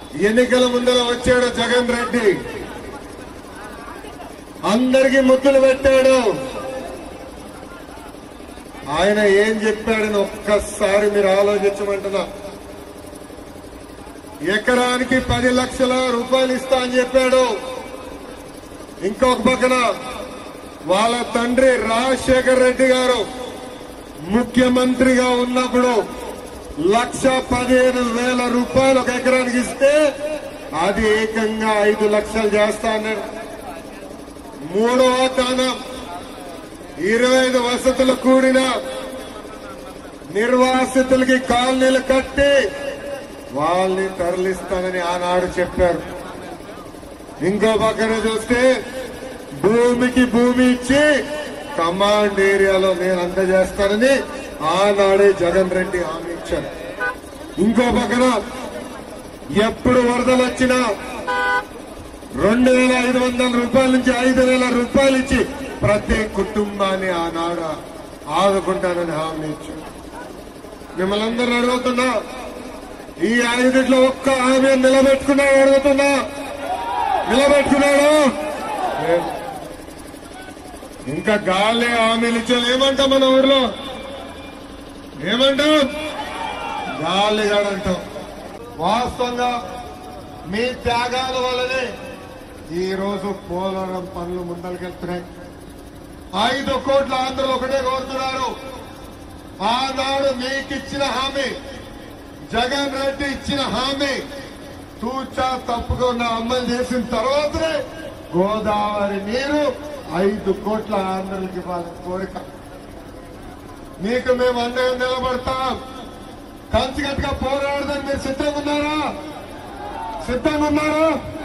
ఎన్నికల ముందర వచ్చాడు జగన్ రెడ్డి అందరికి ముద్దులు పెట్టాడు ఆయన ఏం చెప్పాడని ఒక్కసారి మీరు ఆలోచించమంటున్నా ఎకరానికి పది లక్షల రూపాయలు ఇస్తా అని చెప్పాడు ఇంకొక పక్కన వాళ్ళ తండ్రి రాజశేఖర్ రెడ్డి గారు ముఖ్యమంత్రిగా ఉన్నప్పుడు లక్ష పదిహేను వేల రూపాయలు ఒక ఎకరానికి ఇస్తే అది ఏకంగా ఐదు లక్షలు చేస్తా అన్నాడు మూడో వాగ్దానం ఇరవై ఐదు వసతులు కూడిన నిర్వాసితులకి కాలనీలు కట్టి వాళ్ళని తరలిస్తానని ఆనాడు చెప్పారు ఇంకో పక్కన చూస్తే భూమికి భూమి ఇచ్చి కమాండ్ ఏరియాలో నేను అందజేస్తానని ఆనాడే జగన్ రెడ్డి హామీ ఇచ్చారు ఇంకో పక్కన ఎప్పుడు వరదలు వచ్చినా రెండు వేల ఐదు వందల రూపాయల నుంచి ఐదు వేల రూపాయలు ఇచ్చి ప్రతి కుటుంబాన్ని ఆనాడు ఆదుకుంటానని హామీ ఇచ్చారు మిమ్మల్ని అందరూ అడుగుతున్నా ఈ ఐదుట్లో ఒక్క హామీ నిలబెట్టుకున్నాడు అడుగుతున్నా నిలబెట్టుకున్నాడు లేదు. ఇంకా గాలి హామీలు ఇచ్చాను ఏమంటాం మన ఊర్లో ఏమంటాం గాలిగాడంటాం వాస్తవంగా మీ త్యాగాల వల్లనే ఈ రోజు పోలవరం పనులు ముందరికెళ్తున్నాయి ఐదు కోట్ల ఆంధ్రలో ఒకటే కోరుతున్నారు ఆనాడు మీకు ఇచ్చిన హామీ జగన్ రెడ్డి ఇచ్చిన హామీ తూచా తప్పుగా అమలు చేసిన తర్వాతనే గోదావరి నీరు ఐదు కోట్ల ఆంధ్రలకి ఇవ్వాలని కోరిక మీకు మేము అండగా నిలబడతాం కంచికట్టుగా పోరాడదని మీరు సిద్ధంగా ఉన్నారా సిద్ధంగా ఉన్నారా